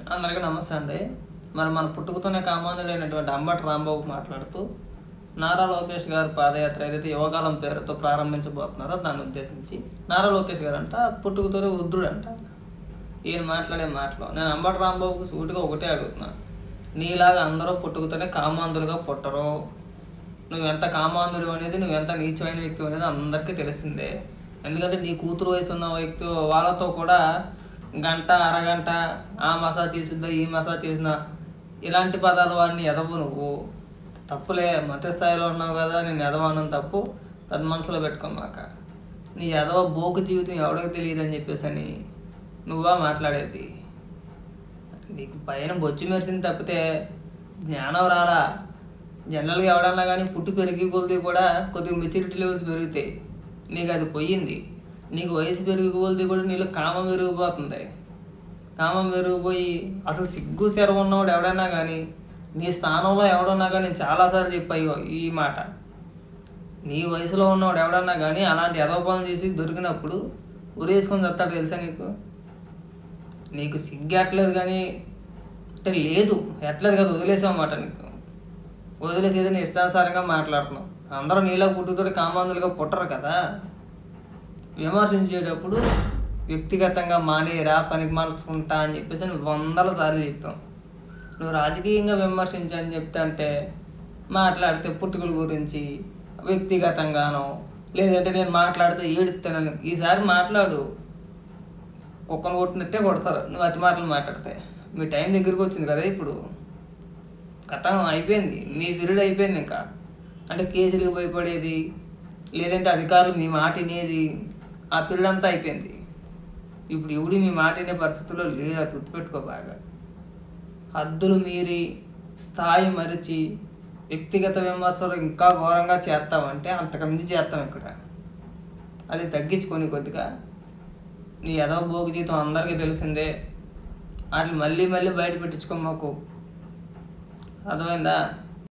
అందరికీ నమస్తే అండి మరి మన పుట్టుకతోనే కామాంధుడైనటువంటి అంబటి రాంబాబు మాట్లాడుతూ నారా లోకేష్ గారి పాదయాత్ర ఏదైతే యువకాలం పేరుతో ప్రారంభించబోతున్నారో దాన్ని ఉద్దేశించి నారా లోకేష్ గారు అంట పుట్టుకతోనే వృద్ధుడంట ఈయన మాట్లాడే మాటలో నేను అంబటి రాంబాబుకు సూటిగా ఒకటే అడుగుతున్నా నీలాగా అందరూ పుట్టుకతోనే కామాంధులుగా పుట్టరు నువ్వెంత కామాంధుడు అనేది నువ్వెంత నీచమైన వ్యక్తి అనేది అందరికీ తెలిసిందే ఎందుకంటే నీ కూతురు వయసు ఉన్న వ్యక్తి వాళ్ళతో కూడా గంట అరగంట ఆ మసాజ్ చేసిద్దా ఈ మసాజ్ చేసిన ఇలాంటి పదాలు వాడిని ఎదవు నువ్వు తప్పులే మత స్థాయిలో ఉన్నావు కదా నేను ఎదవనం తప్పు పెద్ద మనసులో పెట్టుకోమాక నీ ఎదవ బోకు జీవితం ఎవడికి తెలియదు అని చెప్పేసి అని నువ్వా మాట్లాడేది నీకు పైన బొచ్చు మెరిసింది తప్పితే జ్ఞానం రాలా జనరల్గా ఎవడన్నా కానీ పుట్టి పెరిగి కొలిది కూడా కొద్దిగా మెచ్యూరిటీ లెవెల్స్ పెరుగుతాయి నీకు అది పోయింది నీకు వయసు పెరిగి కొలిది కూడా నీలో కామం పెరిగిపోతుంది కామం పెరిగిపోయి అసలు సిగ్గు చెర ఉన్నవాడు ఎవడన్నా కానీ నీ స్థానంలో ఎవడన్నా కానీ నేను చాలాసార్లు చెప్పాయి ఈ మాట నీ వయసులో ఉన్నవాడు ఎవడన్నా కానీ అలాంటి ఎదవ పనులు చేసి దొరికినప్పుడు ఉరేసుకొని చస్తాడు తెలుసా నీకు నీకు సిగ్గు ఎట్లేదు కానీ అంటే లేదు ఎట్లేదు కదా వదిలేసామన్నమాట నీకు వదిలేసి ఏదైనా ఇష్టానుసారంగా మాట్లాడుతున్నాం అందరూ నీలో పుట్టుతో కామాంధులుగా పుట్టరు కదా విమర్శించేటప్పుడు వ్యక్తిగతంగా మానేరా పనికి మార్చుకుంటా అని చెప్పేసి నువ్వు వందల సార్లు చెప్పాం నువ్వు రాజకీయంగా విమర్శించని అని చెప్తా అంటే మాట్లాడితే పుట్టుకల గురించి వ్యక్తిగతంగానో లేదంటే నేను మాట్లాడితే ఏడుస్తానని ఈసారి మాట్లాడు కుక్కను కొట్టినట్టే కొడతారు నువ్వు అతి మాటలు మాట్లాడితే మీ టైం దగ్గరికి వచ్చింది కదా ఇప్పుడు కథం అయిపోయింది మీ పీరియడ్ అయిపోయింది ఇంకా అంటే కేసులకు భయపడేది లేదంటే అధికారులు మీ మాట వినేది ఆ పీరియడ్ అంతా అయిపోయింది ఇప్పుడు ఎవడి మీ మాట వినే పరిస్థితుల్లో లేదు అది గుర్తుపెట్టుకో బాగా హద్దులు మీరి స్థాయి మరిచి వ్యక్తిగత విమర్శలు ఇంకా ఘోరంగా చేస్తామంటే అంతకుమించి చేస్తాం ఇక్కడ అది తగ్గించుకొని కొద్దిగా నీ ఎదవ భోగి జీతం అందరికీ తెలిసిందే వాటిని మళ్ళీ మళ్ళీ బయట పెట్టించుకో మాకు అర్థమైందా